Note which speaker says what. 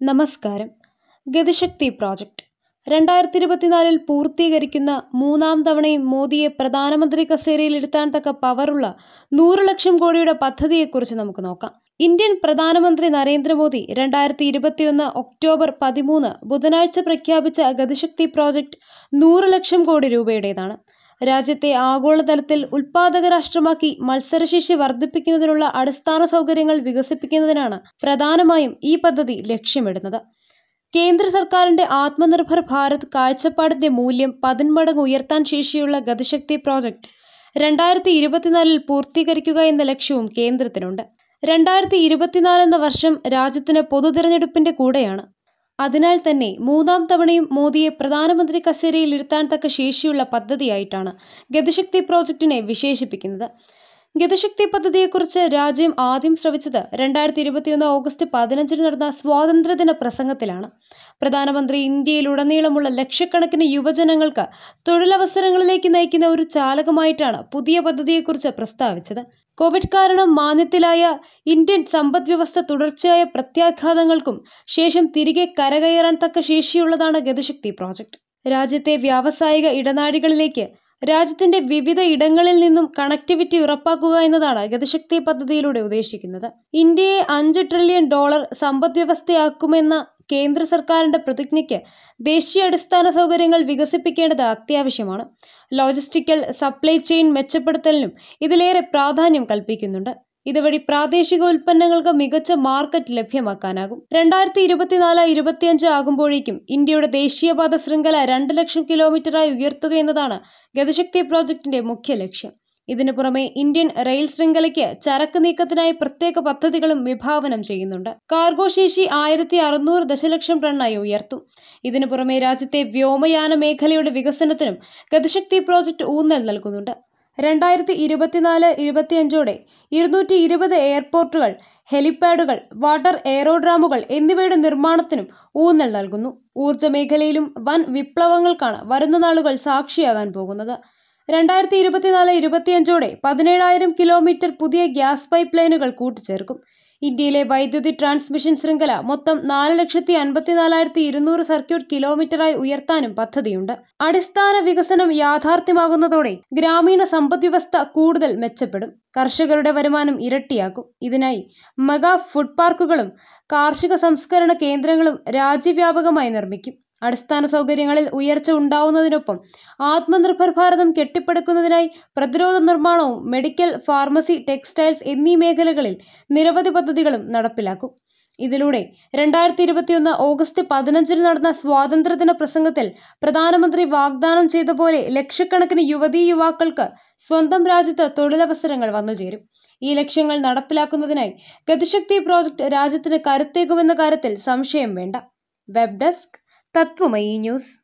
Speaker 1: നമസ്കാരം ഗതിശക്തി പ്രോജക്റ്റ് രണ്ടായിരത്തി ഇരുപത്തിനാലിൽ പൂർത്തീകരിക്കുന്ന മൂന്നാം തവണയും മോദിയെ പ്രധാനമന്ത്രി കസേരയിൽ ഇരുത്താൻ തക്ക പവറുള്ള നൂറ് ലക്ഷം കോടിയുടെ പദ്ധതിയെക്കുറിച്ച് നമുക്ക് നോക്കാം ഇന്ത്യൻ പ്രധാനമന്ത്രി നരേന്ദ്രമോദി രണ്ടായിരത്തി ഇരുപത്തിയൊന്ന് ഒക്ടോബർ പതിമൂന്ന് ബുധനാഴ്ച പ്രഖ്യാപിച്ച ഗതിശക്തി പ്രോജക്റ്റ് നൂറ് ലക്ഷം കോടി രൂപയുടേതാണ് രാജ്യത്തെ ആഗോളതലത്തിൽ ഉൽപാദക രാഷ്ട്രമാക്കി മത്സരശേഷി വർദ്ധിപ്പിക്കുന്നതിനുള്ള അടിസ്ഥാന സൗകര്യങ്ങൾ വികസിപ്പിക്കുന്നതിനാണ് പ്രധാനമായും ഈ പദ്ധതി ലക്ഷ്യമിടുന്നത് കേന്ദ്ര സർക്കാരിന്റെ ആത്മനിർഭർ ഭാരത് കാഴ്ചപ്പാടിന്റെ മൂല്യം പതിന്മടങ്ങ് ഉയർത്താൻ ശേഷിയുള്ള ഗതിശക്തി പ്രോജക്റ്റ് രണ്ടായിരത്തി ഇരുപത്തിനാലിൽ പൂർത്തീകരിക്കുക എന്ന ലക്ഷ്യവും കേന്ദ്രത്തിനുണ്ട് രണ്ടായിരത്തി ഇരുപത്തിനാല് എന്ന വർഷം രാജ്യത്തിന് പൊതുതെരഞ്ഞെടുപ്പിന്റെ കൂടെയാണ് അതിനാൽ തന്നെ മൂന്നാം തവണയും മോദിയെ പ്രധാനമന്ത്രി കസേരയിൽ ഇരുത്താൻ തക്ക ശേഷിയുള്ള പദ്ധതിയായിട്ടാണ് ഗതിശക്തി പ്രോജക്റ്റിനെ വിശേഷിപ്പിക്കുന്നത് ഗതിശക്തി പദ്ധതിയെക്കുറിച്ച് രാജ്യം ആദ്യം ശ്രവിച്ചത് രണ്ടായിരത്തി ഇരുപത്തിയൊന്ന് ഓഗസ്റ്റ് പതിനഞ്ചിന് നടന്ന സ്വാതന്ത്ര്യദിന പ്രസംഗത്തിലാണ് പ്രധാനമന്ത്രി ഇന്ത്യയിലുടനീളമുള്ള ലക്ഷക്കണക്കിന് യുവജനങ്ങൾക്ക് തൊഴിലവസരങ്ങളിലേക്ക് നയിക്കുന്ന ഒരു ചാലകമായിട്ടാണ് പുതിയ പദ്ധതിയെക്കുറിച്ച് പ്രസ്താവിച്ചത് കോവിഡ് കാരണം മാന്ദ്യത്തിലായ ഇന്ത്യൻ സമ്പദ് വ്യവസ്ഥ തുടർച്ചയായ പ്രത്യാഘാതങ്ങൾക്കും ശേഷം തിരികെ കരകയറാൻ തക്ക ശേഷിയുള്ളതാണ് ഗതിശക്തി പ്രോജക്റ്റ് രാജ്യത്തെ വ്യാവസായിക ഇടനാഴികളിലേക്ക് രാജ്യത്തിന്റെ വിവിധ ഇടങ്ങളിൽ നിന്നും കണക്ടിവിറ്റി ഉറപ്പാക്കുക എന്നതാണ് ഗതിശക്തി പദ്ധതിയിലൂടെ ഉദ്ദേശിക്കുന്നത് ഇന്ത്യയെ അഞ്ച് ട്രില്യൺ ഡോളർ സമ്പദ് വ്യവസ്ഥയാക്കുമെന്ന കേന്ദ്ര സർക്കാരിന്റെ പ്രതിജ്ഞയ്ക്ക് ദേശീയ അടിസ്ഥാന സൗകര്യങ്ങൾ വികസിപ്പിക്കേണ്ടത് അത്യാവശ്യമാണ് ലോജിസ്റ്റിക്കൽ സപ്ലൈ ചെയിൻ മെച്ചപ്പെടുത്തലിനും ഇതിലേറെ പ്രാധാന്യം കൽപ്പിക്കുന്നുണ്ട് ഇതുവഴി പ്രാദേശിക ഉൽപ്പന്നങ്ങൾക്ക് മികച്ച മാർക്കറ്റ് ലഭ്യമാക്കാനാകും രണ്ടായിരത്തി ഇരുപത്തിനാല് ഇരുപത്തിയഞ്ച് ആകുമ്പോഴേക്കും ഇന്ത്യയുടെ ദേശീയപാത ശൃംഖല രണ്ട് ലക്ഷം കിലോമീറ്ററായി ഉയർത്തുക എന്നതാണ് ഗതിശക്തി പ്രോജക്ടിന്റെ മുഖ്യ ലക്ഷ്യം ഇതിനു പുറമെ ഇന്ത്യൻ റെയിൽ ശൃംഖലയ്ക്ക് ചരക്ക് നീക്കത്തിനായി പ്രത്യേക പദ്ധതികളും വിഭാവനം ചെയ്യുന്നുണ്ട് കാർഗോ ശേഷി ആയിരത്തി അറുന്നൂറ് ദശലക്ഷം ടണ്ണായി ഉയർത്തും ഇതിനു പുറമെ രാജ്യത്തെ വ്യോമയാന മേഖലയുടെ വികസനത്തിനും ഗതിശക്തി പ്രോജക്ട് ഊന്നൽ നൽകുന്നുണ്ട് രണ്ടായിരത്തി ഇരുപത്തിനാല് ഇരുപത്തിയഞ്ചോടെ ഇരുന്നൂറ്റി ഇരുപത് എയർപോർട്ടുകൾ ഹെലിപാഡുകൾ വാട്ടർ എയറോഡ്രാമുകൾ എന്നിവയുടെ നിർമ്മാണത്തിനും ഊന്നൽ നൽകുന്നു ഊർജ്ജ മേഖലയിലും വൻ വിപ്ലവങ്ങൾക്കാണ് വരുന്ന നാളുകൾ സാക്ഷിയാകാൻ പോകുന്നത് രണ്ടായിരത്തി ഇരുപത്തിനാല് ഇരുപത്തിയഞ്ചോടെ പതിനേഴായിരം കിലോമീറ്റർ പുതിയ ഗ്യാസ് പൈപ്പ് ലൈനുകൾ കൂട്ടിച്ചേർക്കും ഇന്ത്യയിലെ വൈദ്യുതി ട്രാൻസ്മിഷൻ ശൃംഖല മൊത്തം നാല് ലക്ഷത്തി അൻപത്തിനാലായിരത്തി ഇരുന്നൂറ് സർക്യൂട്ട് കിലോമീറ്ററായി ഉയർത്താനും പദ്ധതിയുണ്ട് അടിസ്ഥാന വികസനം യാഥാർത്ഥ്യമാകുന്നതോടെ ഗ്രാമീണ സമ്പദ്വ്യവസ്ഥ കൂടുതൽ മെച്ചപ്പെടും കർഷകരുടെ വരുമാനം ഇരട്ടിയാക്കും ഇതിനായി മെഗാ ഫുഡ് പാർക്കുകളും കാർഷിക സംസ്കരണ കേന്ദ്രങ്ങളും രാജ്യവ്യാപകമായി നിർമ്മിക്കും അടിസ്ഥാന സൗകര്യങ്ങളിൽ ഉയർച്ച ഉണ്ടാവുന്നതിനൊപ്പം ആത്മനിർഭർ ഭാരതം കെട്ടിപ്പടുക്കുന്നതിനായി പ്രതിരോധ നിർമ്മാണവും മെഡിക്കൽ ഫാർമസി ടെക്സ്റ്റൈൽസ് എന്നീ മേഖലകളിൽ നിരവധി പദ്ധതികളും നടപ്പിലാക്കും ഇതിലൂടെ രണ്ടായിരത്തി ഇരുപത്തിയൊന്ന് ഓഗസ്റ്റ് പതിനഞ്ചിന് നടന്ന സ്വാതന്ത്ര്യദിന പ്രസംഗത്തിൽ പ്രധാനമന്ത്രി വാഗ്ദാനം ചെയ്ത പോലെ ലക്ഷക്കണക്കിന് യുവതീ യുവാക്കൾക്ക് സ്വന്തം രാജ്യത്ത് തൊഴിലവസരങ്ങൾ വന്നുചേരും ഈ ലക്ഷ്യങ്ങൾ നടപ്പിലാക്കുന്നതിനായി ഗതിശക്തി പ്രോജക്ട് രാജ്യത്തിന് കരുത്തേകുമെന്ന കാര്യത്തിൽ സംശയം വേണ്ട വെബ് ഡെസ്ക് തത്വമയി ന്യൂസ്